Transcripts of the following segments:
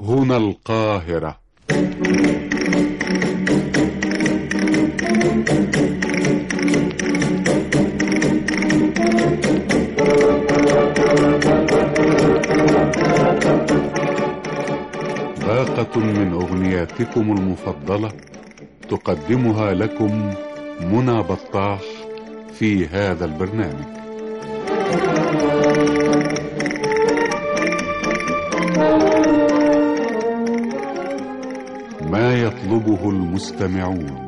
هنا القاهرة باقة من أغنياتكم المفضلة تقدمها لكم منى بطاح في هذا البرنامج ما يطلبه المستمعون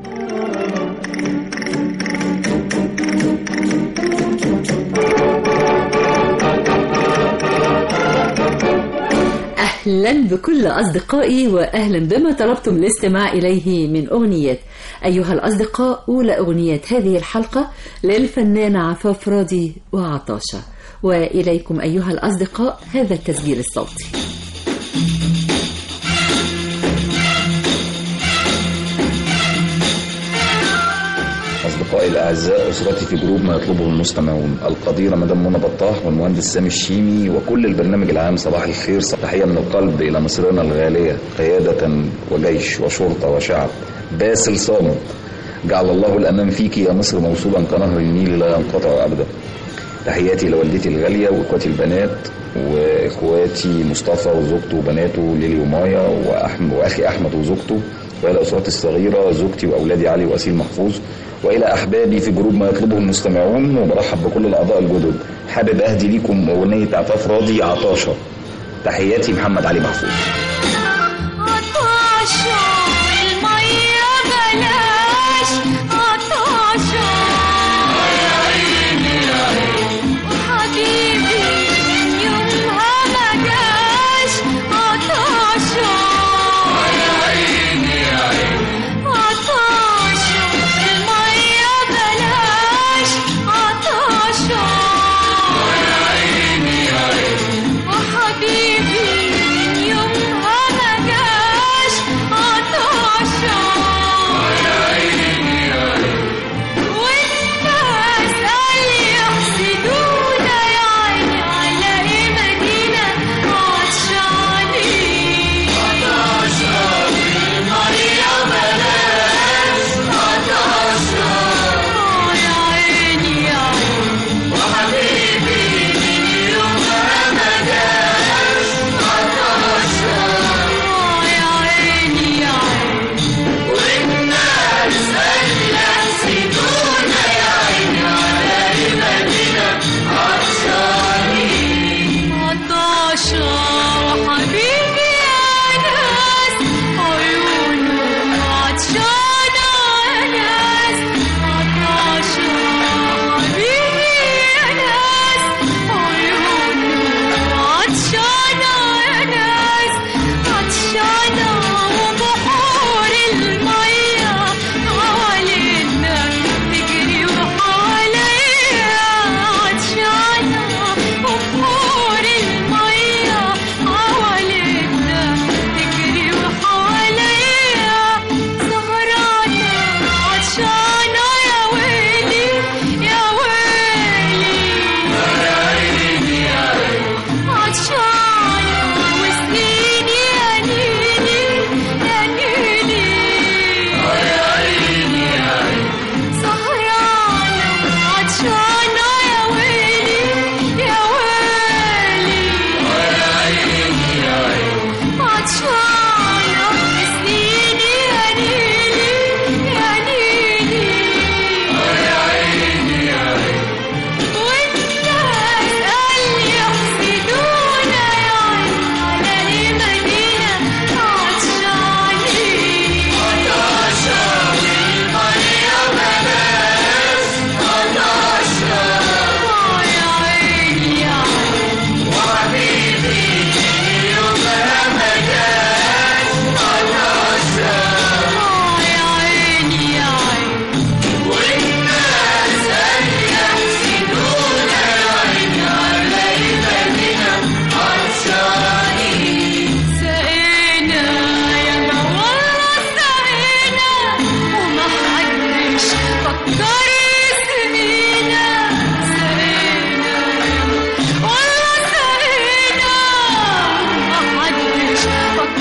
أهلا بكل أصدقائي وأهلا بما طلبتم الاستماع إليه من أغنيات أيها الأصدقاء أولى أغنيات هذه الحلقة للفنانة عفاف راضي وعطاشة وإليكم أيها الأصدقاء هذا التسجيل الصوتي أصدقائي الأعزاء أسرتي في جروب ما يطلبه المستمعون القديرة مدام منى بطاح والمهندس سامي الشيمي وكل البرنامج العام صباح الخير تحية من القلب إلى مصرنا الغالية قيادة وجيش وشرطة وشعب باسل صامت جعل الله الأمان فيك يا مصر موصولا كنهر النيل لا ينقطع أبدا تحياتي لوالدتي الغالية وإخواتي البنات وإخواتي مصطفى وزوجته وبناته ليلي ومايا وأحمد وأخي أحمد وزوجته وإلى أسرتي الصغيرة زوجتي وأولادي علي وأسيل محفوظ والى احبابي في جروب ما يطلبه المستمعون وبرحب بكل الاعضاء الجدد حابب اهدي ليكم اغنيه عفاف راضي عطاشه تحياتي محمد علي محفوظ عطاشة المية بلاش عطاشة وحبيبي من يومها ما جاش عطاشة عطاشة المية بلاش عطاشة وحبيبي من يومها ما جاش عطاشة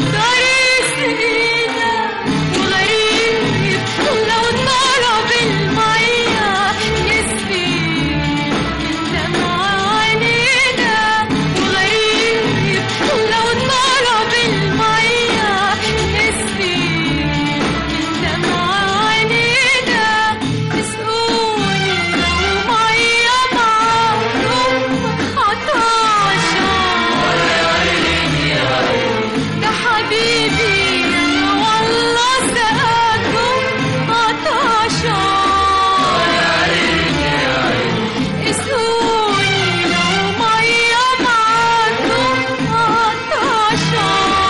طريق سنينا وغريب لو طلب المية يسقي من دمع عينينا وغريب لو طلب المية يسقي من دمع عينينا تسقوني لو مية معاكم عطاشة ده حبيبي أنا والله سقاكم عطاشة اسقوني لو مية معاكم عطاشة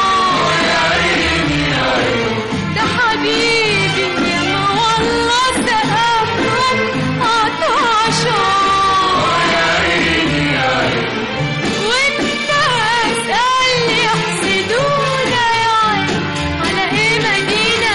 ده حبيبي يا ما والله سقاكم عطاشة والناس اللي يحسدونا يعني على ايه مدينة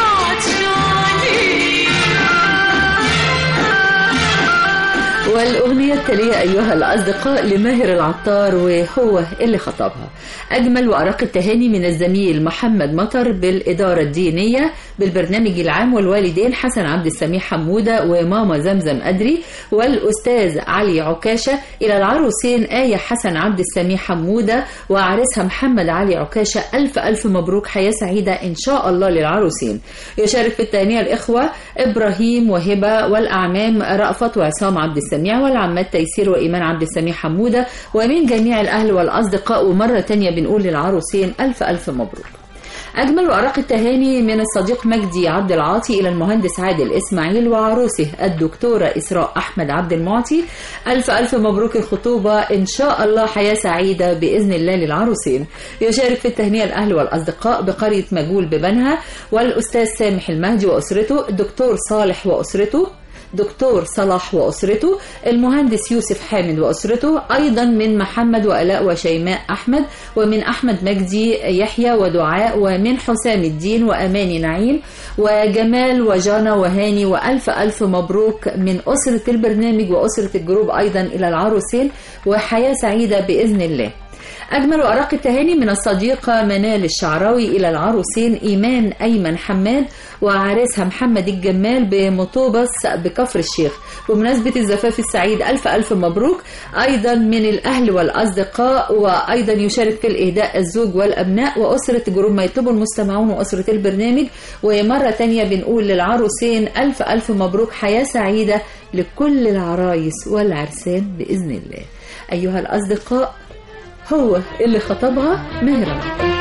عطشانين والأغنية التالية أيها الأصدقاء لماهر العطار وهو اللي خطبها أجمل وأرق التهاني من الزميل محمد مطر بالإدارة الدينية بالبرنامج العام والوالدين حسن عبد السميع حمودة وماما زمزم أدري والأستاذ علي عكاشة إلى العروسين آية حسن عبد السميع حمودة وعريسها محمد علي عكاشة ألف ألف مبروك حياة سعيدة إن شاء الله للعروسين يشارك في التهنئة الإخوة إبراهيم وهبة والأعمام رأفت وعصام عبد السميع والعمات تيسير وإيمان عبد السميع حمودة ومن جميع الأهل والأصدقاء ومرة تانية بنقول للعروسين ألف ألف مبروك أجمل وأرق التهاني من الصديق مجدي عبد العاطي إلى المهندس عادل إسماعيل وعروسه الدكتورة إسراء أحمد عبد المعطي ألف ألف مبروك الخطوبة إن شاء الله حياة سعيدة بإذن الله للعروسين يشارك في التهنئة الأهل والأصدقاء بقرية مجول ببنها والأستاذ سامح المهدي وأسرته الدكتور صالح وأسرته دكتور صلاح وأسرته المهندس يوسف حامد وأسرته أيضا من محمد وألاء وشيماء أحمد ومن أحمد مجدي يحيى ودعاء ومن حسام الدين وأماني نعيم وجمال وجانا وهاني وألف ألف مبروك من أسرة البرنامج وأسرة الجروب أيضا إلى العروسين وحياة سعيدة بإذن الله أجمل وأرق التهاني من الصديقة منال الشعراوي إلى العروسين إيمان أيمن حماد وعريسها محمد الجمال بمطوبس بكفر الشيخ بمناسبة الزفاف السعيد ألف ألف مبروك أيضا من الأهل والأصدقاء وأيضا يشارك في الإهداء الزوج والأبناء وأسرة جروب ما يطلبه المستمعون وأسرة البرنامج ومرة تانية بنقول للعروسين ألف ألف مبروك حياة سعيدة لكل العرايس والعرسان بإذن الله أيها الأصدقاء هو اللي خطبها مهرة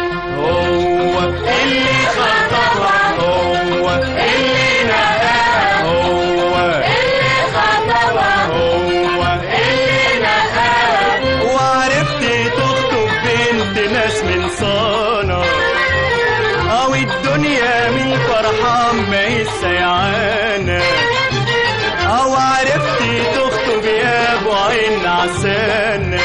هو اللي خطبها هو اللي نقاها هو اللي خطبها هو اللي نقاها وعرفت تخطب بنت ناس من صانع او الدنيا من فرحان ما هي سيعانة او عرفت تخطب يا ابو عين عسانه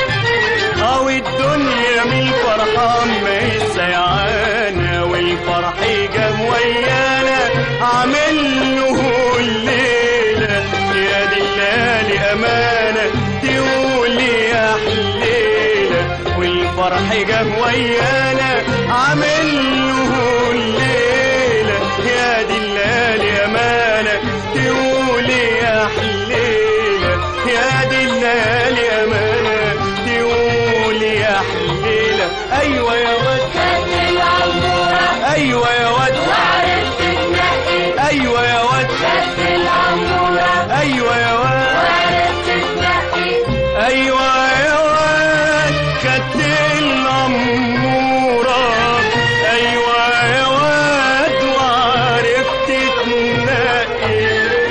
او الدنيا من الفرحان ما هي سيعانة والفرح جاب ويانا عامل له الليلة يا دي الليالي أمانة تقول يا حليلة والفرح جاب ويانا عامل له الليلة يا دي الليالي أمانة تقول يا حليلة يا دي الليالي أمانة تقول يا حليلة أيوة يا واد أيوة يا واد أيوة يا واد أيوة يا واد أيوة يا واد كانت الأمورة أيوة يا واد وعرفت تنقي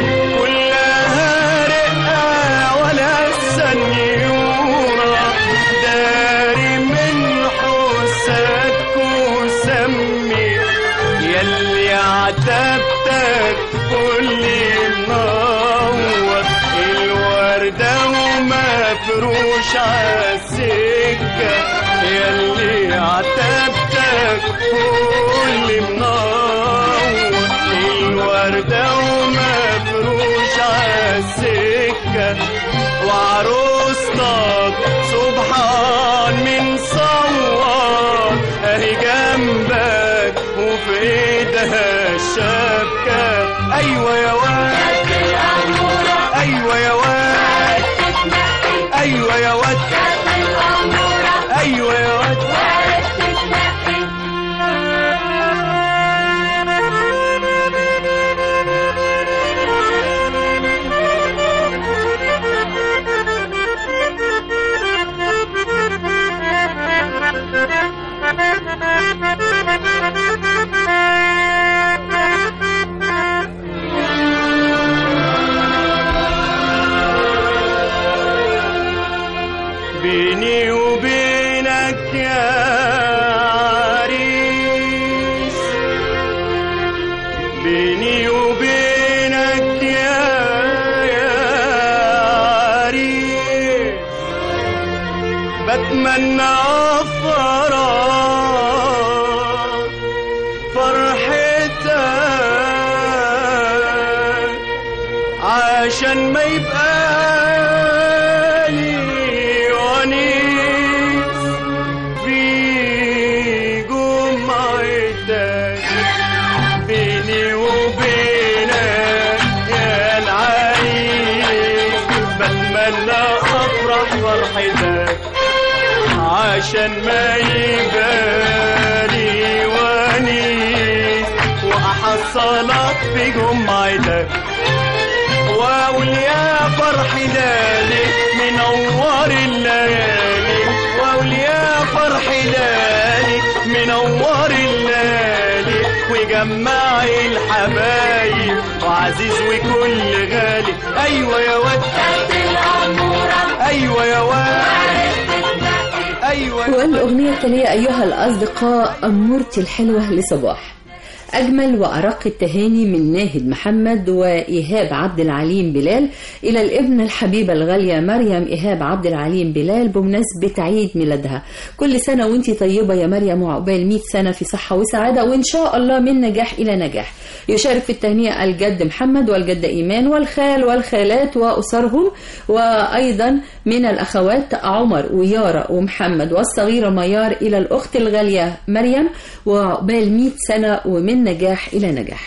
كلها رقة ولا سنيورة داري من حسادك وسمي يلي عتبتك كل منور الوردة ومفروش عالسكة يلي عتبتك كل منور الوردة ومفروش عالسكة وعروستك سبحان من صور اهي جمال جنبك وفي ايدها الشبكة ايوه يا واد ايوه يا واد ايوه يا واد ايوه يا واد بيني وبينك يا عريس بيني وبينك يا يا عريس بتمنى افرح فرحتك عشان ما يبقى لي ونيس في جمعتك بيني وبينك يا العريس بتمنى افرح فرحتك عشان ما يبالي ونيس واحصلك في جمعتك واقول يا فرح لالي منور الليالي واقول يا فرح لالي منور الليالي وجمع الحبايب وعزيز وكل غالي ايوه يا واد ايوه يا واد ايوه والأغنية التالية أيها الأصدقاء أمورتي الحلوة لصباح أجمل وأرق التهاني من ناهد محمد وإيهاب عبد العليم بلال إلى الابنة الحبيبة الغالية مريم إيهاب عبد العليم بلال بمناسبة عيد ميلادها كل سنة وانتي طيبة يا مريم وعقبال 100 سنة في صحة وسعادة وإن شاء الله من نجاح إلى نجاح يشارك في التهنئة الجد محمد والجدة إيمان والخال والخالات وأسرهم وأيضا من الأخوات عمر ويارا ومحمد والصغيرة ميار إلى الأخت الغالية مريم وعقبال 100 سنة ومن نجاح إلى نجاح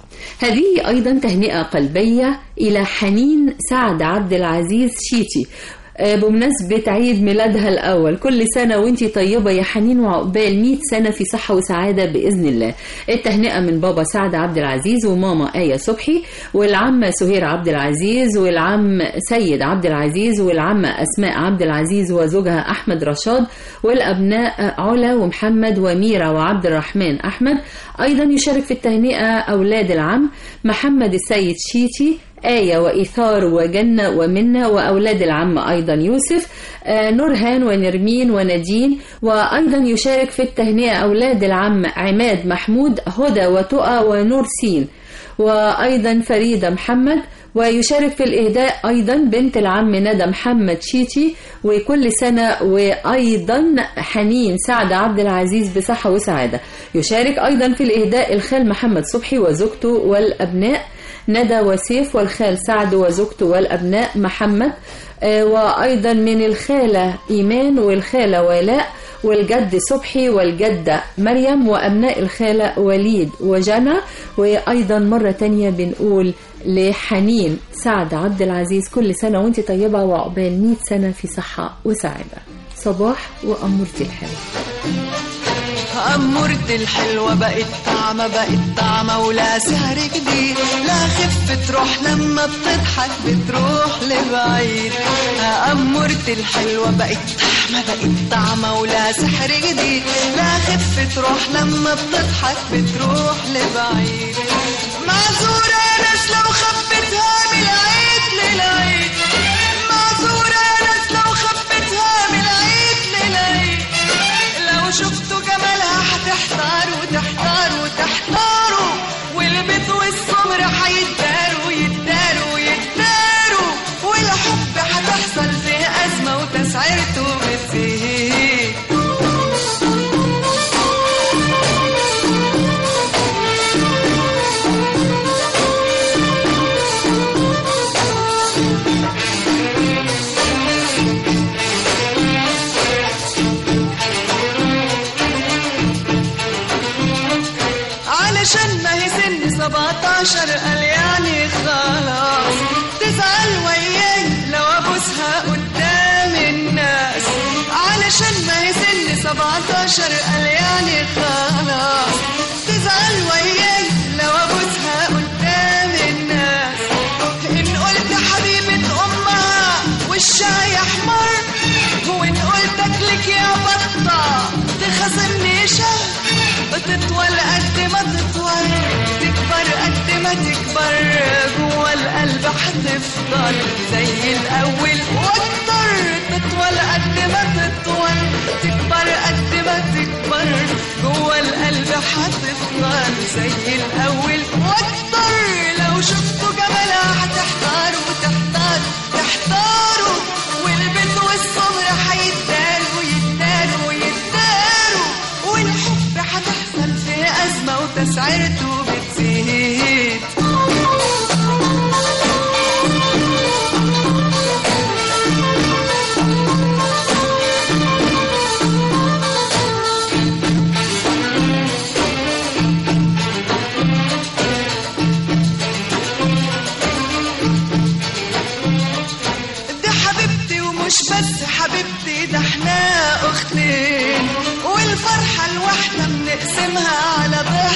هذه أيضا تهنئة قلبية إلى حنين سعد عبد العزيز شيتي آه، بمناسبة عيد ميلادها الأول كل سنة وانتي طيبة يا حنين وعقبال 100 سنة في صحة وسعادة بإذن الله التهنئة من بابا سعد عبد العزيز وماما آية صبحي والعمة سهير عبد العزيز والعم سيد عبد العزيز والعمة أسماء عبد العزيز وزوجها أحمد رشاد والأبناء علا ومحمد وميرا وعبد الرحمن أحمد أيضا يشارك في التهنئة أولاد العم محمد السيد شيتي آية وإيثار وجنة ومنة وأولاد العم أيضا يوسف آه، نورهان ونرمين وندين وأيضا يشارك في التهنئة أولاد العم عماد محمود هدى وتقى ونور سين وأيضا فريدة محمد ويشارك في الإهداء أيضا بنت العم ندى محمد شيتي وكل سنة وأيضا حنين سعد عبد العزيز بصحة وسعادة يشارك أيضا في الإهداء الخال محمد صبحي وزوجته والأبناء ندى وسيف والخال سعد وزوجته والأبناء محمد آه، وأيضا من الخالة إيمان والخالة ولاء والجد صبحي والجدة مريم وأبناء الخالة وليد وجنى وأيضا مرة تانية بنقول لحنين سعد عبد العزيز كل سنة وانت طيبة وعقبال 100 سنة في صحة وسعادة صباح وأمورتي الحلوة أمورتي الحلوة بقت طعمة بقت طعمة ولا سهر جديد لا خف تروح لما بتضحك بتروح لبعيد أمورتي الحلوة بقت طعمة بقت طعمة ولا سحر جديد لا خف تروح لما بتضحك بتروح لبعيد معذورة يا ناس لو خبتها من العيد للعيد معذورة يا ناس لو خبتها من العيد للعيد لو شفتوا جمالها هتحتاروا تحتاروا تحتاروا والبيت والصبر هيتداروا يتداروا يتداروا والحب هتحصل فيه أزمة وتسعيرته بتزيد 17 قال يعني خلاص تزعل وياي لو ابوسها قدام الناس علشان ما هي سن 17 قال يعني خلاص تزعل وياي لو ابوسها قدام الناس ان قلت حبيبة امها وشها يحمر وان قلت اكلك يا بطة تخاصمني شهر تطول قد ما تطول تكبر قد ما تكبر جوا القلب هتفضل زي الاول واكتر تطول قد ما تطول تكبر قد ما تكبر جوا القلب هتفضل زي الاول واكتر لو شفتوا جمالها هتحتاروا وتحتاروا تحتاروا والبنت والصبر هيتداروا يتداروا يتداروا والحب هتحصل في أزمة وتسعيرته بتزيد دي حبيبتي ومش بس حبيبتي ده احنا اختين والفرحة الواحدة بنقسمها على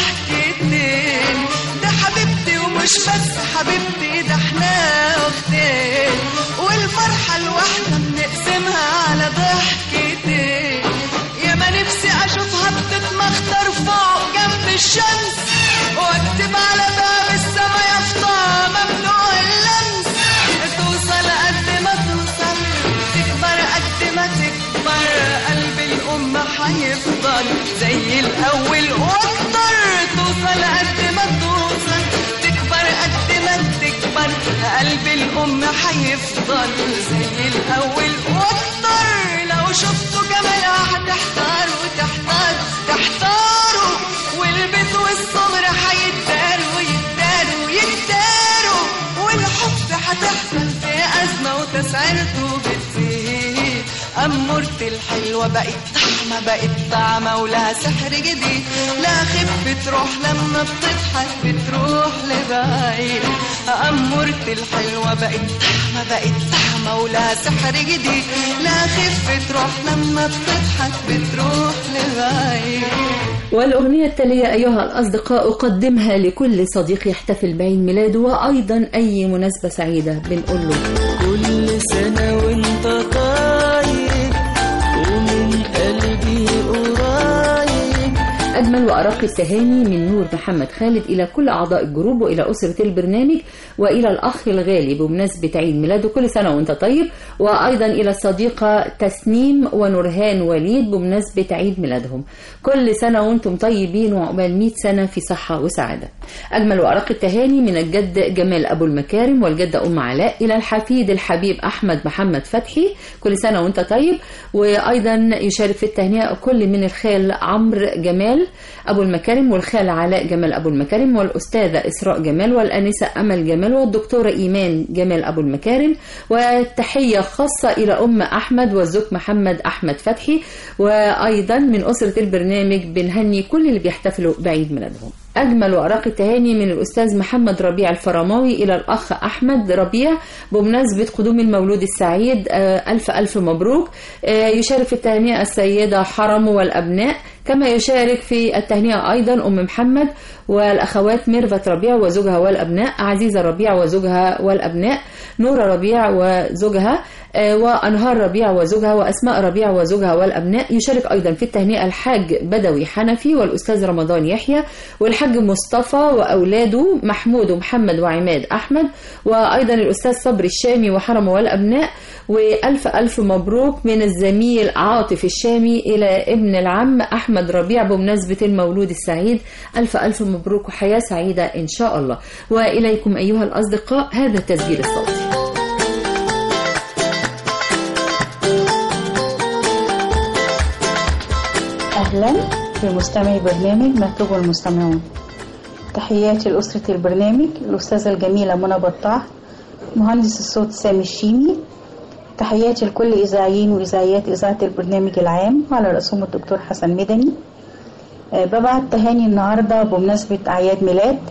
ضحكتين ده حبيبتي ومش بس حبيبتي ده احنا اختين والفرحة الواحدة بنقسمها على ضحكتين يا ما نفسي اشوفها بتتمخطر فوق جنب الشمس واكتب على باب السما يافطة ممنوع اللمس توصل قد ما توصل تكبر قد ما تكبر قلب الأم هيفضل زي الأول وأكتر توصل قد ما توصل تكبر قد ما تكبر قلب الأم هيفضل زي الأول وأكتر لو شفتوا جمالها هتحتاروا تحتاروا تحتاروا والبيت والصبر هيتداروا يتداروا يتداروا والحب هتحصل في أزمة وتسعيرته بتزيد أمورة الحلوة بقت طعمة بقت طعمة ولها سحر جديد لا خف تروح لما بتضحك بتروح لبعيد أمورة الحلوة بقت طعمة بقت طعمة ولها سحر جديد لا خف تروح لما بتضحك بتروح لبعيد والأغنية التالية أيها الأصدقاء أقدمها لكل صديق يحتفل بعيد ميلاده وأيضا أي مناسبة سعيدة بنقول له كل سنة وانت طيب ومن قلبي قريب أجمل وأرق التهاني من نور محمد خالد إلى كل أعضاء الجروب وإلى أسرة البرنامج وإلى الأخ الغالي بمناسبة عيد ميلاده كل سنة وأنت طيب وأيضا إلى الصديقة تسنيم ونورهان وليد بمناسبة عيد ميلادهم كل سنة وأنتم طيبين وعقبال 100 سنة في صحة وسعادة أجمل وأرق التهاني من الجد جمال أبو المكارم والجدة أم علاء إلى الحفيد الحبيب أحمد محمد فتحي كل سنة وأنت طيب وأيضا يشارك في التهنئة كل من الخال عمرو جمال أبو المكارم والخال علاء جمال أبو المكارم والأستاذة إسراء جمال والأنسة أمل جمال والدكتورة إيمان جمال أبو المكارم وتحية خاصة إلى أم أحمد والزوج محمد أحمد فتحي وأيضا من أسرة البرنامج بنهني كل اللي بيحتفلوا بعيد ميلادهم أجمل وأرق التهاني من الأستاذ محمد ربيع الفرماوي إلى الأخ أحمد ربيع بمناسبة قدوم المولود السعيد آه، ألف ألف مبروك آه، يشارك في التهنئة السيدة حرم والأبناء كما يشارك في التهنئة أيضا أم محمد والأخوات ميرفت ربيع وزوجها والأبناء عزيزة ربيع وزوجها والأبناء نورة ربيع وزوجها آه، وأنهار ربيع وزوجها وأسماء ربيع وزوجها والأبناء يشارك أيضا في التهنئة الحاج بدوي حنفي والأستاذ رمضان يحيى والحاج مصطفى وأولاده محمود ومحمد وعماد أحمد وأيضا الأستاذ صبري الشامي وحرمه والأبناء وألف ألف مبروك من الزميل عاطف الشامي إلى ابن العم أحمد ربيع بمناسبة المولود السعيد ألف ألف مبروك وحياة سعيدة إن شاء الله وإليكم أيها الأصدقاء هذا التسجيل الصوتي أهلا بمستمعي برنامج مكتوب المستمعون تحياتي لأسرة البرنامج الأستاذة الجميلة منى بطاح مهندس الصوت سامي الشيمي تحياتي لكل إذاعيين وإذاعيات إذاعة البرنامج العام وعلى رأسهم الدكتور حسن مدني آه، ببعت تهاني النهاردة بمناسبة أعياد ميلاد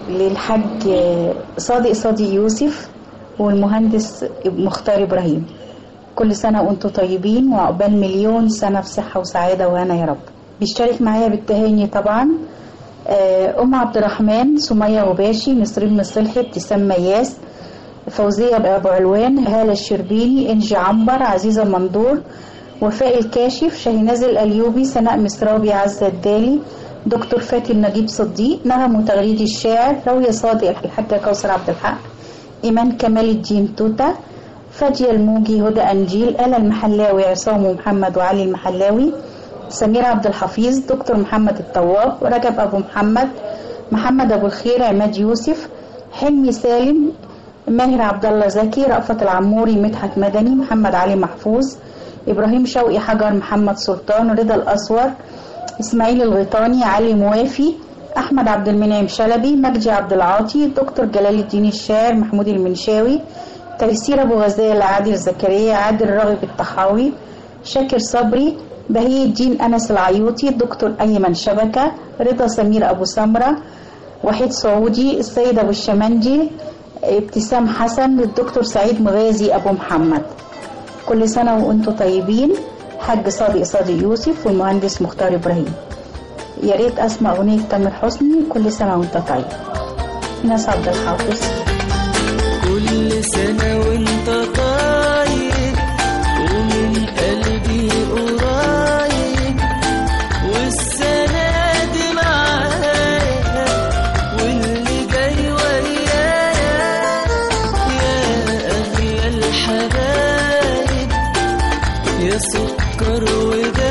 للحاج صادق صادق يوسف والمهندس مختار إبراهيم كل سنة وانتم طيبين وعقبال مليون سنة في صحة وسعادة وهنا يا رب بيشترك معايا بالتهاني طبعا آه، أم عبد الرحمن سمية غباشي نسرين مصلحي ابتسام مياس فوزية أبو علوان هالة الشربيني إنجي عنبر عزيزة مندور وفاء الكاشف شاهناز الأليوبي سناء مصراوي عزة الدالي دكتور فاتن نجيب صديق نغم وتغريدي الشاعر راوية صادق الحاجة كوثر عبد الحق إيمان كمال الدين توتا فادية الموجي هدى أنجيل آلا المحلاوي عصام ومحمد وعلي المحلاوي سمير عبد الحفيظ دكتور محمد الطواب رجب أبو محمد محمد أبو الخير عماد يوسف حلمي سالم ماهر عبد الله زكي رأفت العموري مدحت مدني محمد علي محفوظ إبراهيم شوقي حجر محمد سلطان رضا الأسور إسماعيل الغيطاني علي موافي أحمد عبد المنعم شلبي مجدي عبد العاطي دكتور جلال الدين الشاعر محمود المنشاوي تيسير أبو غزال عادل زكريا عادل راغب الطحاوي شاكر صبري بهي الدين أنس العيوطي دكتور أيمن شبكة رضا سمير أبو سمرة وحيد سعودي السيد أبو الشمندي ابتسام حسن الدكتور سعيد مغازي أبو محمد كل سنة وأنتم طيبين حاج صادق صادق يوسف والمهندس مختار إبراهيم يا ريت أسمع أغنية تامر حسني كل سنة وأنت طيب ناس عبد الحافظ كل سنة وانت طيب ومن قلبي قريب والسنة دي معايا واللي جاي ويايا يا أغلى الحبايب يا سكر ودايب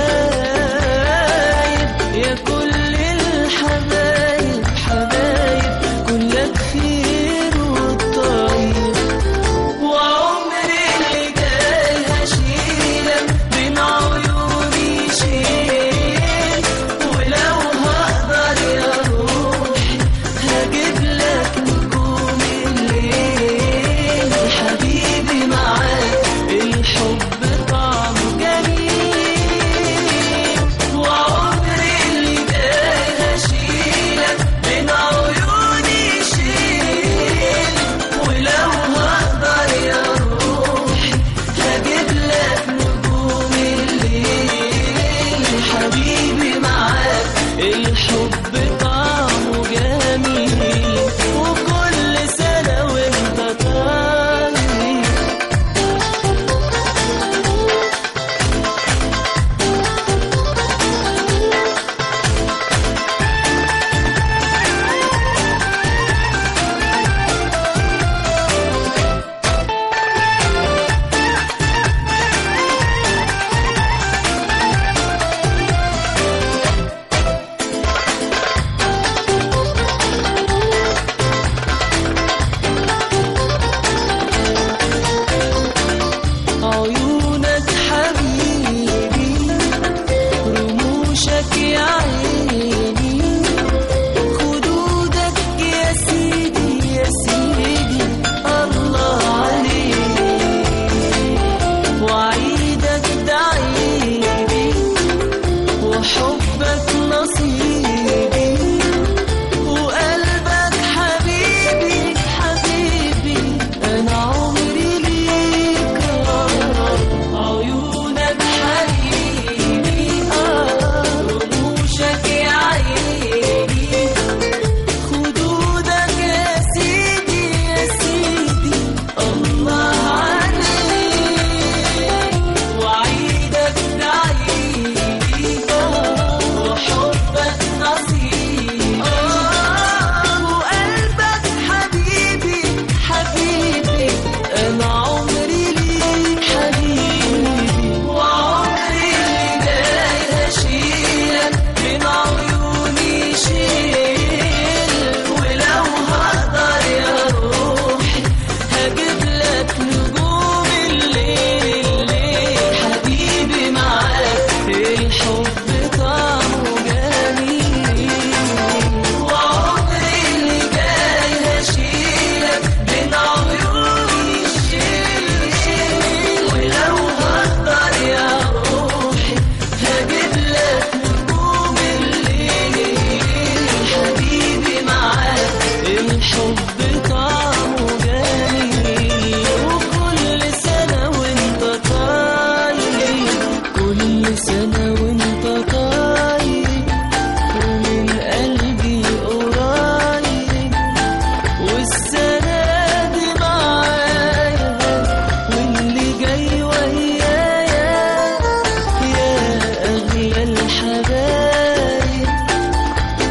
يا كل الحبايب حبايب كلك خير والطيب وعمري اللي جاي هشيلك بين عيوني شيل ولو هقدر يا روحي هجيب لك نجوم الليل حبيبي معاك الحب طعمه جميل وعمري اللي جاي هشيلك بين عيوني شيل ولو هقدر يا روحي هجيب لك نجوم الليل حبيبي معاك الحب طعمه جميل وكل سنة وانت طيب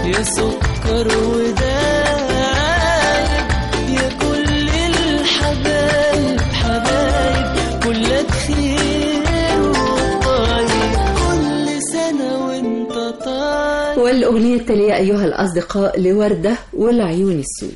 يا سكر ودايب يا كل الحبايب حبايب كلك خير وطيب كل سنة وانت طيب والأغنية التالية أيها الأصدقاء لوردة والعيون السود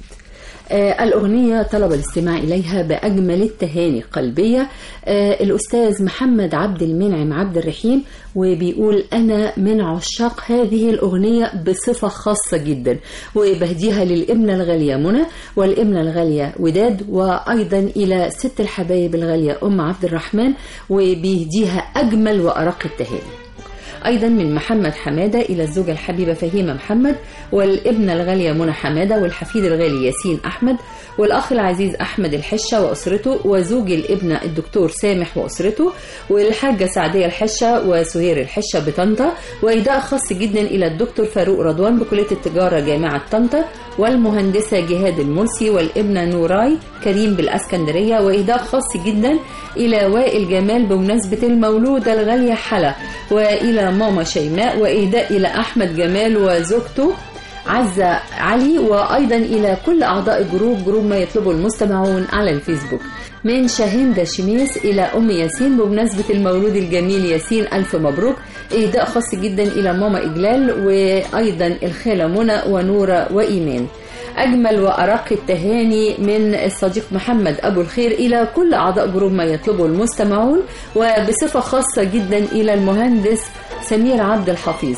آه الأغنية طلب الاستماع إليها بأجمل التهاني القلبية آه الأستاذ محمد عبد المنعم عبد الرحيم وبيقول أنا من عشاق هذه الأغنية بصفة خاصة جدا وبهديها للإبنة الغالية منى والإبنة الغالية وداد وأيضا إلى ست الحبايب الغالية أم عبد الرحمن وبيهديها أجمل وأرق التهاني أيضا من محمد حمادة إلى الزوجة الحبيبة فهيمة محمد والابنة الغالية منى حمادة والحفيد الغالي ياسين أحمد والأخ العزيز أحمد الحشة وأسرته وزوج الابنة الدكتور سامح وأسرته والحاجة سعدية الحشة وسهير الحشة بطنطا وإهداء خاص جدا إلى الدكتور فاروق رضوان بكلية التجارة جامعة طنطا والمهندسة جهاد المرسي والابنة نوراي كريم بالأسكندرية وإهداء خاص جدا إلى وائل جمال بمناسبة المولودة الغالية حلا وإلى ماما شيماء وإهداء إلى أحمد جمال وزوجته عزة علي وأيضا إلى كل أعضاء جروب جروب ما يطلبه المستمعون على الفيسبوك من شاهندة شميس إلى أم ياسين بمناسبة المولود الجميل ياسين ألف مبروك إهداء خاص جدا إلى ماما إجلال وأيضا الخالة منى ونورة وإيمان أجمل وأرق التهاني من الصديق محمد أبو الخير إلى كل أعضاء جروب ما يطلبه المستمعون وبصفة خاصة جدا إلى المهندس سمير عبد الحفيظ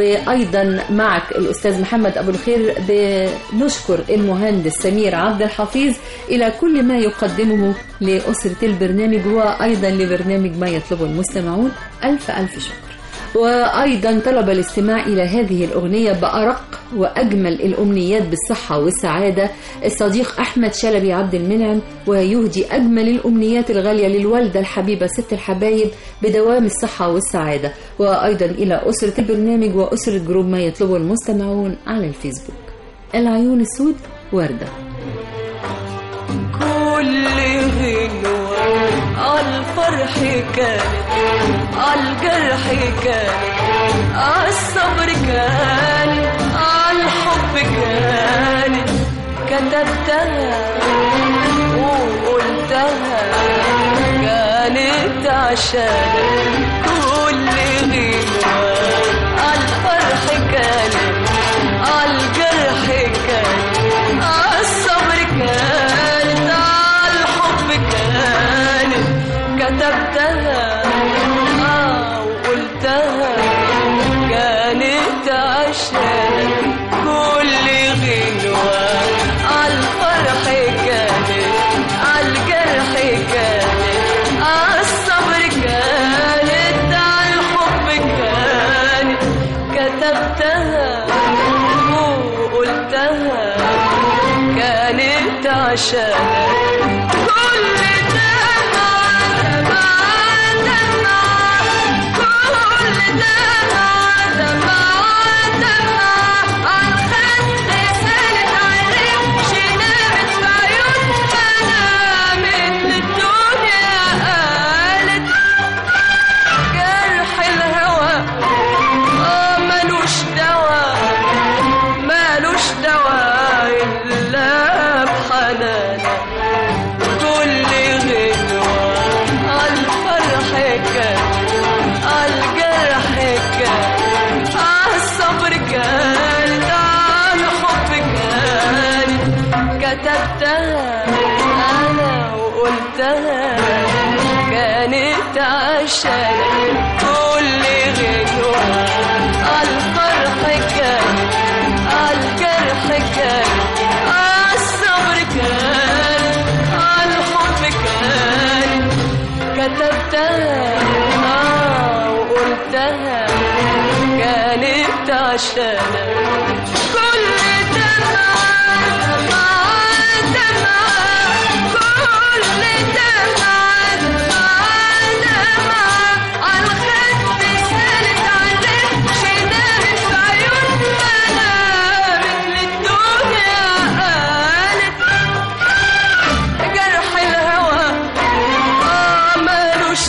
وأيضا معك الأستاذ محمد أبو الخير بنشكر المهندس سمير عبد الحفيظ إلى كل ما يقدمه لأسرة البرنامج وأيضا لبرنامج ما يطلبه المستمعون ألف ألف شكر وأيضا طلب الاستماع إلى هذه الأغنية بأرق وأجمل الأمنيات بالصحة والسعادة الصديق أحمد شلبي عبد المنعم ويهدي أجمل الأمنيات الغالية للوالدة الحبيبة ست الحبايب بدوام الصحة والسعادة وأيضا إلى أسرة البرنامج وأسرة جروب ما يطلبه المستمعون على الفيسبوك العيون السود وردة كل غنوة عالفرح كانت عالجرح كانت عالصبر كانت عالحب كانت كتبتها وقلتها كانت عشان كل غنوة عالفرح كانت عالجرح كانت عالصبر كانت عالحب كانت كتبتها آه وقلتها كانت عشان كل غنوة عالفرح كانت عالجرح كانت عالصبر كانت عالحب كانت كتبتها وقلتها كانت عشان كل دمعة دمعة دمعة كل دمعة دمعة دمعة عالخد سالت عالرمش نامت في عيونها نامت للدنيا قالت جرح الهوى آه ملوش دواء مالوش دواء إلا بحنانك كل غنوة عالفرح كان عالجرح كان عالصبر كان عالحب كان كتبتها أنا وقلتها كانت عشانك كل غنوة عالفرح كان عالجرح كان عالصبر كان عالحب كان كتبتها آه وقلتها كانت عشانك كل دمعة دمعة دمعة كل دمعة دمعة دمعة عالخد سالت عالرمش نامت في عيونها نامت للدنيا قالت جرح الهوى آه مالوش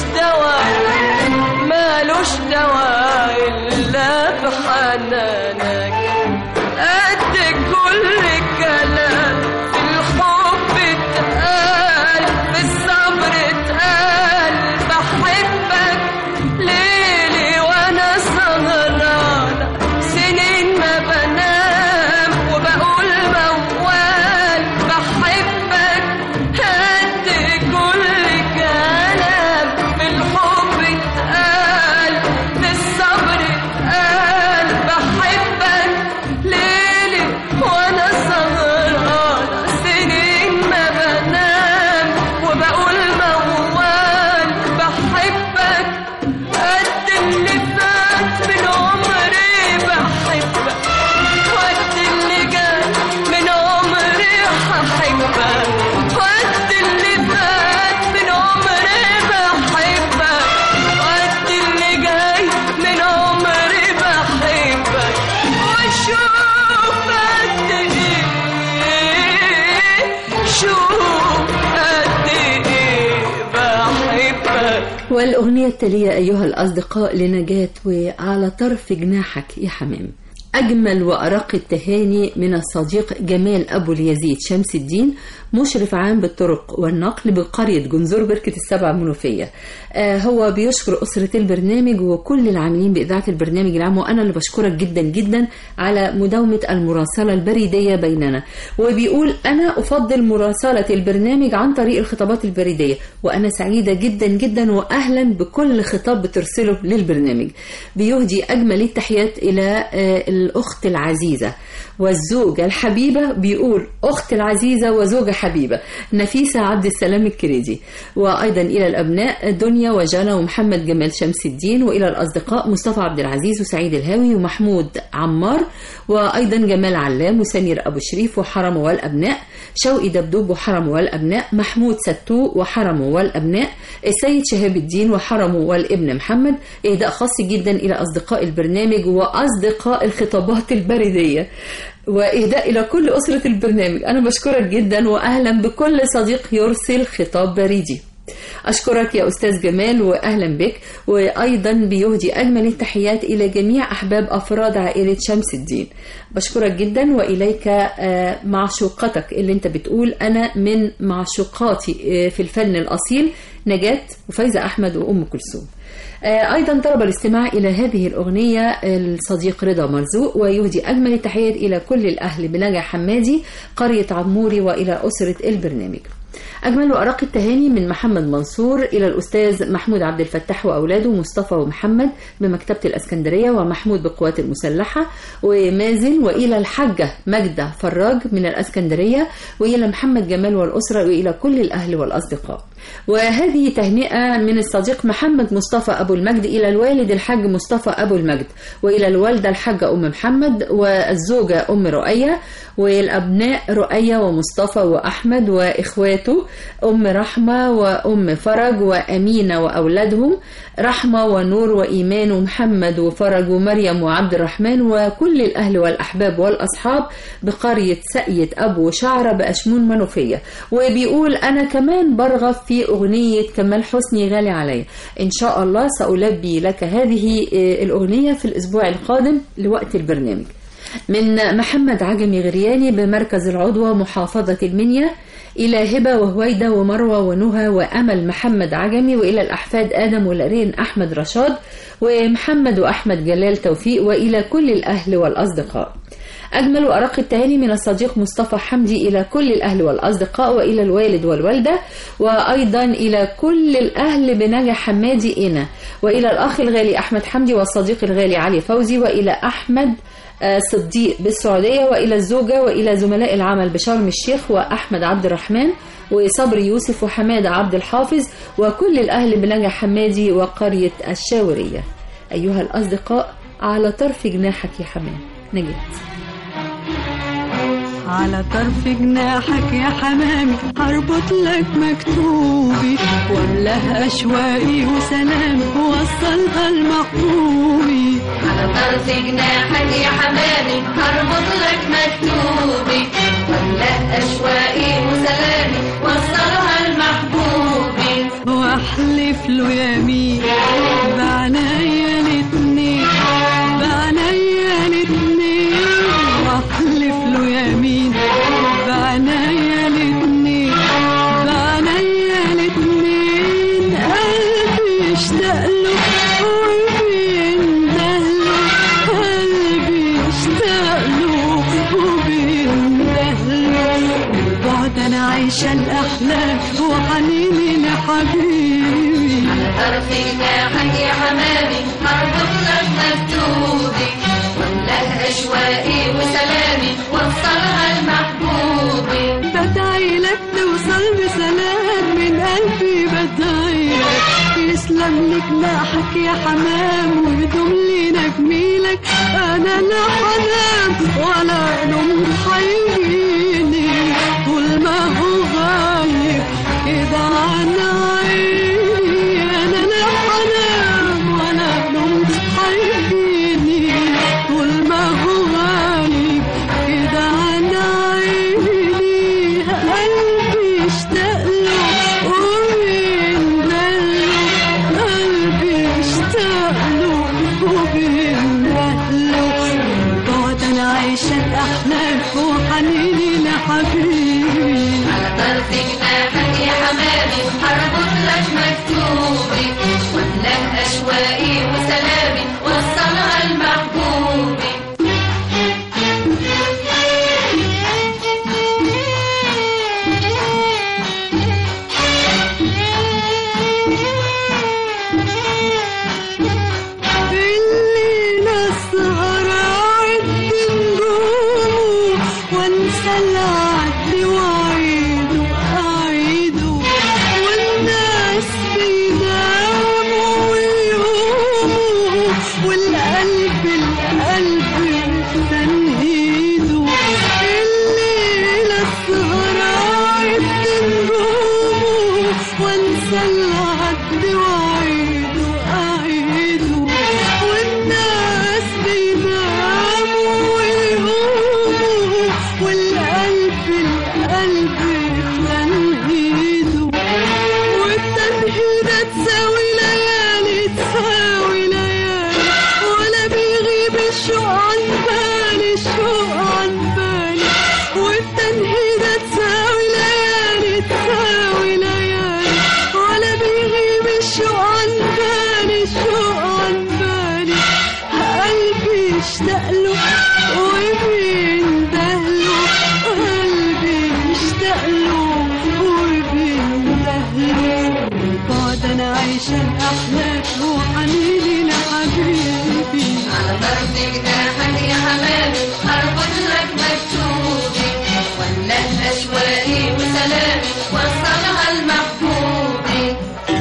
دواء مالوش دواء إلا بحنانك كل كلام في الحب اتقال في الصبر اتقال بحبك ليلي وانا سهرانة سنين ما بنام وبقول موال بحبك قد كل كلام في الحب اتقال في الصبر اتقال بحبك ليلي وانا سهرانة سنين ما بنام وبقول موال بحبك قد اللي فات من عمري بحبك وقت اللي جاي من عمري هحبك وقت اللي فات من عمري بحبك وقت اللي جاي من عمري بحبك وشوف قد ايه شوف قد ايه بحبك والأغنية التالية أيها الأصدقاء لنجاة وعلى طرف جناحك يا حمام أجمل وأرق التهاني من الصديق جمال أبو اليزيد شمس الدين مشرف عام بالطرق والنقل بقرية جنزور بركة السبع منوفية آه هو بيشكر أسرة البرنامج وكل العاملين بإذاعة البرنامج العام وأنا اللي بشكرك جدا جدا على مداومة المراسلة البريدية بيننا وبيقول أنا أفضل مراسلة البرنامج عن طريق الخطابات البريدية وأنا سعيدة جدا جدا وأهلا بكل خطاب بترسله للبرنامج بيهدي أجمل التحيات إلى آه الأخت العزيزة والزوجة الحبيبة بيقول أخت العزيزة وزوجة حبيبة نفيسة عبد السلام الكريدي وأيضا إلى الأبناء دنيا وجانا ومحمد جمال شمس الدين وإلى الأصدقاء مصطفى عبد العزيز وسعيد الهاوي ومحمود عمار وأيضا جمال علام وسمير أبو شريف وحرم والأبناء شوقي دبدوب وحرم والأبناء محمود ستو وحرم والأبناء السيد شهاب الدين وحرمه والابن محمد إهداء خاص جدا إلى أصدقاء البرنامج وأصدقاء الخطابات البريدية وإهداء إلى كل أسرة البرنامج أنا بشكرك جدا وأهلا بكل صديق يرسل خطاب بريدي أشكرك يا أستاذ جمال وأهلا بك وأيضا بيهدي أجمل التحيات إلى جميع أحباب أفراد عائلة شمس الدين بشكرك جدا وإليك آه، معشوقتك اللي أنت بتقول أنا من معشوقاتي آه، في الفن الأصيل نجاة وفايزة أحمد وأم كلثوم آه، أيضا طلب الاستماع إلى هذه الأغنية الصديق رضا مرزوق ويهدي أجمل التحيات إلى كل الأهل بنجا حمادي قرية عموري وإلى أسرة البرنامج أجمل وأرق التهاني من محمد منصور إلى الأستاذ محمود عبد الفتاح وأولاده مصطفى ومحمد بمكتبة الأسكندرية ومحمود بالقوات المسلحة ومازن وإلى الحاجة مجدة فراج من الأسكندرية وإلى محمد جمال والأسرة وإلى كل الأهل والأصدقاء وهذه تهنئة من الصديق محمد مصطفى أبو المجد إلى الوالد الحاج مصطفى أبو المجد وإلى الوالدة الحاجة أم محمد والزوجة أم رؤية والأبناء رؤية ومصطفى وأحمد وإخواته أم رحمة وأم فرج وأمينة وأولادهم رحمة ونور وإيمان ومحمد وفرج ومريم وعبد الرحمن وكل الأهل والأحباب والأصحاب بقرية سقية أبو شعرة بأشمون منوفية وبيقول أنا كمان برغب في أغنية كمال حسني غالي عليا إن شاء الله سألبي لك هذه آه، الأغنية في الأسبوع القادم لوقت البرنامج من محمد عجمي غرياني بمركز العضوة محافظة المنيا إلى هبة وهويدة ومروة ونهى وأمل محمد عجمي وإلى الأحفاد آدم والأرين أحمد رشاد ومحمد وأحمد جلال توفيق وإلى كل الأهل والأصدقاء أجمل وأرق التهاني من الصديق مصطفى حمدي إلى كل الأهل والأصدقاء وإلى الوالد والوالدة وأيضا إلى كل الأهل بنجا حمادي إنا وإلى الأخ الغالي أحمد حمدي والصديق الغالي علي فوزي وإلى أحمد آه، صديق بالسعودية وإلى الزوجة وإلى زملاء العمل بشرم الشيخ وأحمد عبد الرحمن وصبري يوسف وحمادة عبد الحافظ وكل الأهل بنجا حمادي وقرية الشاورية أيها الأصدقاء على طرف جناحك يا حمام نجاة على طرف جناحك يا حمامي هربط لك مكتوبي واملاه اشواقي وسلامي ووصلها لمحبوبي على طرف جناحك يا حمامي هربط لك مكتوبي واملأ أشواقي وسلامي وصلها لمحبوبي واحلف له يمين بعنايا الاتنين بعنايا الاتنين واحلف له يمين عايشة الأحلام وحنيني لحبيبي طرف جناحك يا حمامي هربط لك مكتوبي واملأ أشواقي وسلامي وافصلها لمحبوبي بدعي لك توصل بسلام من قلبي بدعي لك يسلم لك جناحك يا حمام ويدوم لينا جميلك انا لا حنام ولا نوم حيجيني طول ما هو غايب كده عن عيني انا لا حنام ولا نوم حيجيني طول ما هو غايب كده عن عيني قلبي اشتاق له وبيندل قلبي اشتاق له وبيندل بعد انا عايشه الاحلام وحنيني لحبيبي على طرف جناحك يا حمامي هربط لك مكتوبي واملأ أشواقي وسلامي وصلها لمحبوبي الليلة السهر أعد نجومه وانسى العد وأعيده أعيده والناس بيناموا ويقوموا والقلب القلب تنهيده الليلة السهر أعد نجومه وانسى العد وأعيده أعيده والناس بيناموا ويقوموا والقلب القلب تنهيده والتنهيدة تساوي ليالي تساوي ليالي ولا بيغيب الشوق عن بالي الشوق عن بالي والتنهيدة تساوي ليالي تساوي ليالي ولا بيغيب الشوق عن بالي الشوق عن بالي قلبي اشتاق له وبينده له قلبي اشتاق له وبينده له بعد انا عايشه الاحلام وحنيني لحبيبي على طرف جناحك يا حمامي هربط لك مكتوبي واملأ أشواقي وسلامي وصلها لمحبوبي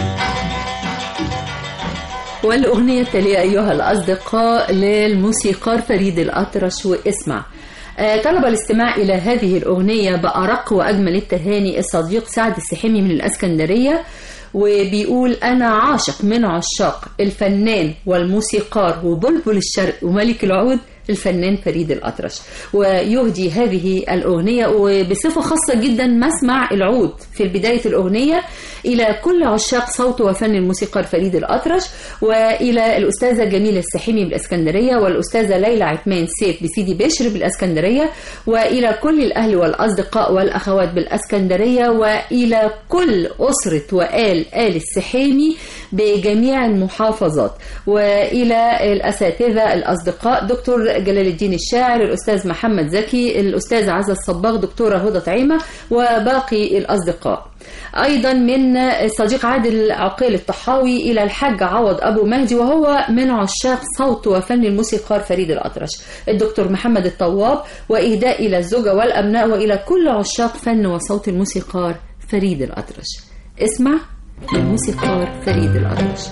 والأغنية التالية أيها الأصدقاء للموسيقار فريد الأطرش واسمع آه، طلب الاستماع إلى هذه الأغنية بأرق وأجمل التهاني الصديق سعد السحيمي من الأسكندرية وبيقول أنا عاشق من عشاق الفنان والموسيقار وبلبل الشرق وملك العود الفنان فريد الأطرش ويهدي هذه الأغنية وبصفة خاصة جدا مسمع العود في بداية الأغنية إلى كل عشاق صوت وفن الموسيقار فريد الأطرش وإلى الأستاذة جميلة السحيمي بالإسكندرية والأستاذة ليلى عثمان سيف بسيدي بشر بالإسكندرية وإلى كل الأهل والأصدقاء والأخوات بالإسكندرية وإلى كل أسرة وآل آل السحيمي بجميع المحافظات وإلى الأساتذة الأصدقاء دكتور جلال الدين الشاعر الأستاذ محمد زكي الأستاذ عزة الصباغ دكتورة هدى طعيمة وباقي الأصدقاء أيضا من الصديق عادل عقيل الطحاوي إلى الحاج عوض أبو مهدي وهو من عشاق صوت وفن الموسيقار فريد الأطرش الدكتور محمد الطواب وإهداء إلى الزوجة والأبناء وإلى كل عشاق فن وصوت الموسيقار فريد الأطرش اسمع الموسيقار فريد الأطرش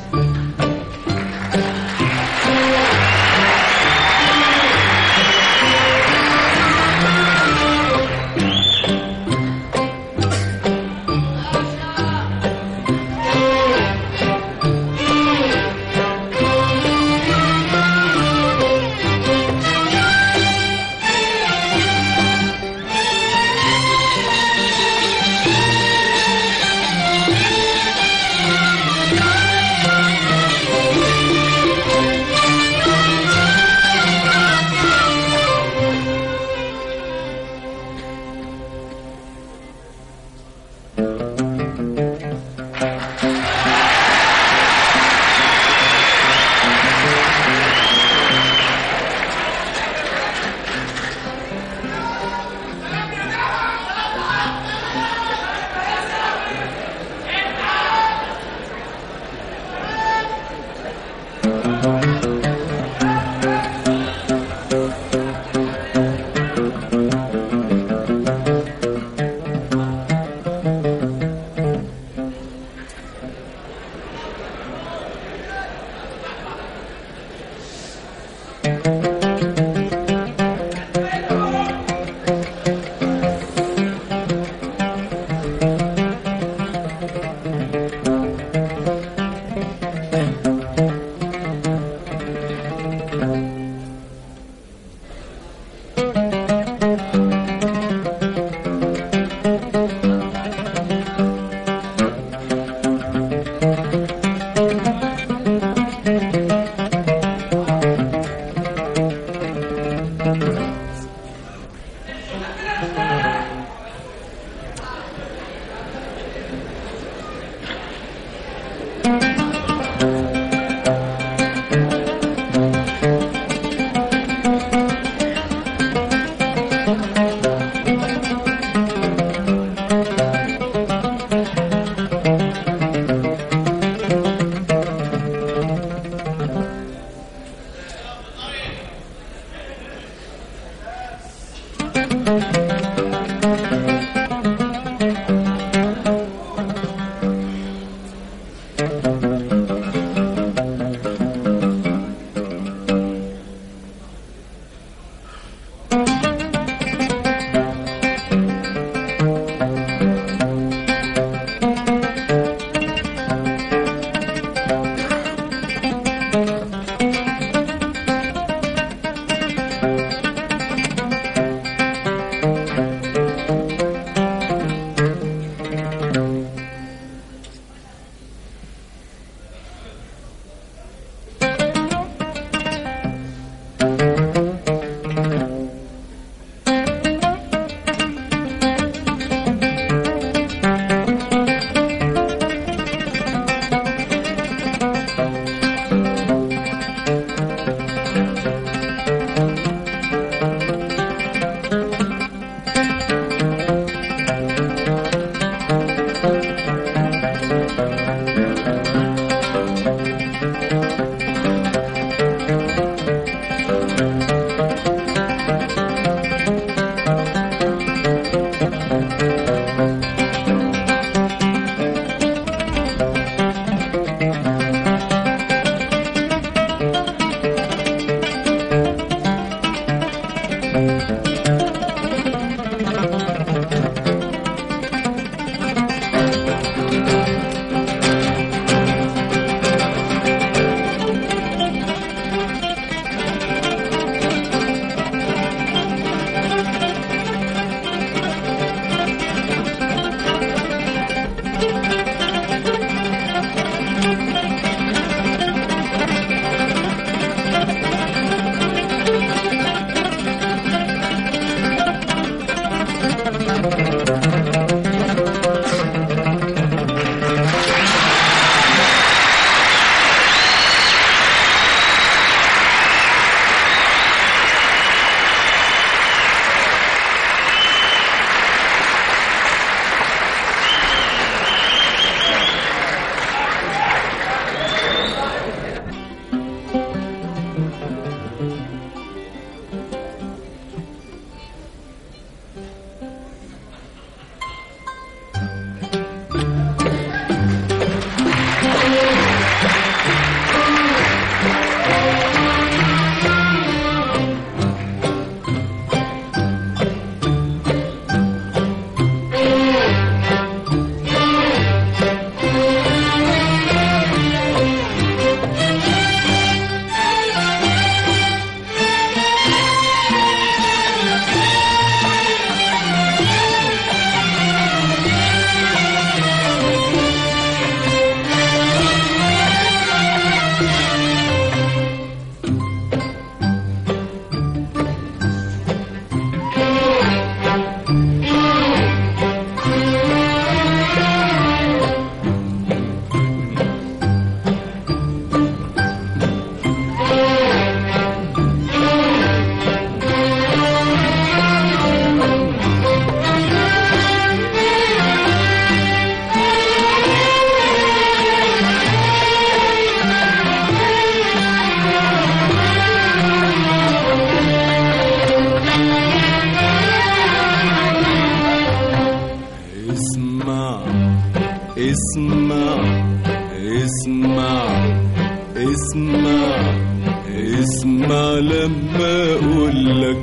اسمع اسمع اسمع اسمع لما اقول لك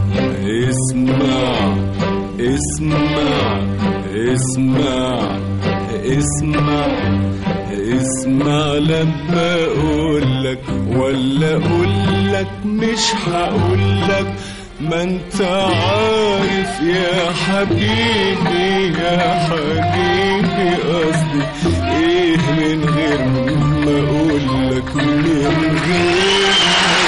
اسمع اسمع اسمع اسمع اسمع لما اقول لك ولا اقول لك مش هقول لك ما انت عارف يا حبيبي يا حبيبي قصدي ايه من غير ما اقول لك من غير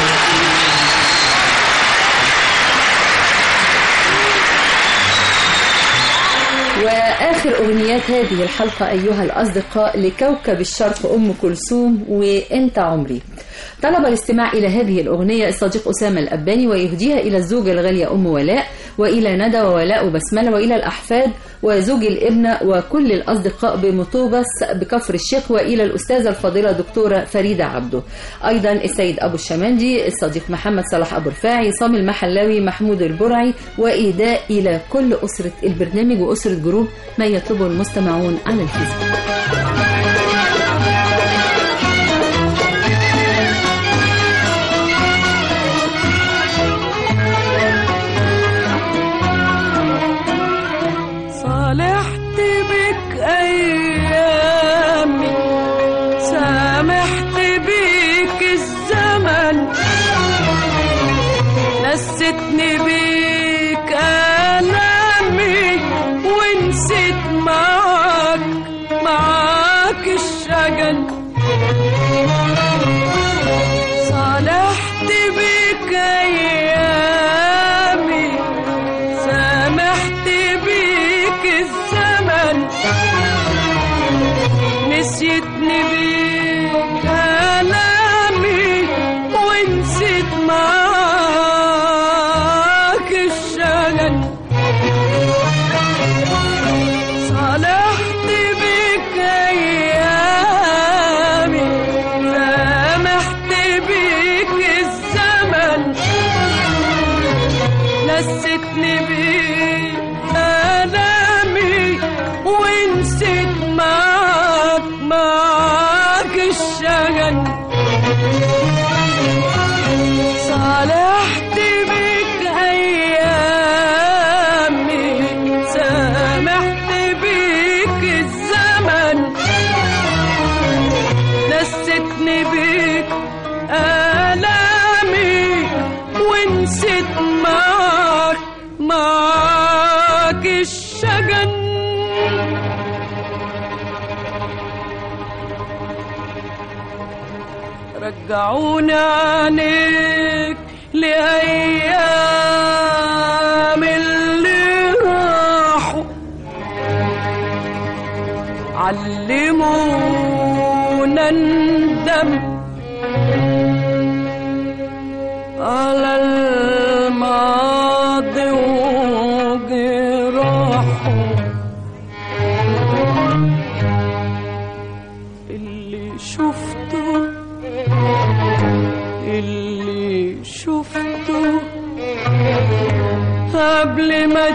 وآخر أغنيات هذه الحلقة أيها الأصدقاء لكوكب الشرق أم كلثوم وأنت عمري طلب الاستماع إلى هذه الأغنية الصديق أسامة الأباني ويهديها إلى الزوجة الغالية أم ولاء وإلى ندى وولاء وبسملة وإلى الأحفاد وزوج الابنة وكل الأصدقاء بمطوبس بكفر الشيخ وإلى الأستاذة الفاضلة دكتورة فريدة عبده أيضا السيد أبو الشماندي الصديق محمد صلاح أبو رفاعي صامي المحلاوي محمود البرعي وإهداء إلى كل أسرة البرنامج وأسرة جروب ما يطلبه المستمعون على الفيسبوك صالحت بك أيامي سامحت بيك الزمن نستني بيك آلامي ونسيت معاك معاك الشجن صالحت بيك أيامي سامحت بيك الزمن نسيتني بيك آلامي ونسيت معاك الشجن صالحت بيك أيامي سامحت بيك الزمن نستني بيك آلامي ونسيت معاك معاك الشجن صالحت بيك أيامي سامحت بيك الزمن نستني بيك آلامي ونسيت معاك معاك الشجن رجعوني عنيك لأيام اللي راحوا علمونا ندم على الماضي وجراحه اللي شفته اللي شفته قبل ما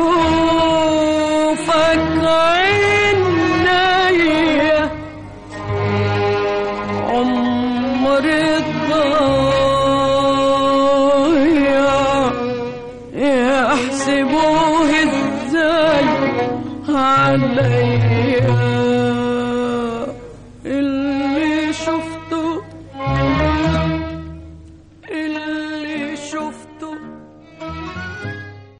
تشوفك عينيا عمر الضايع يحسبوه ازاي عليا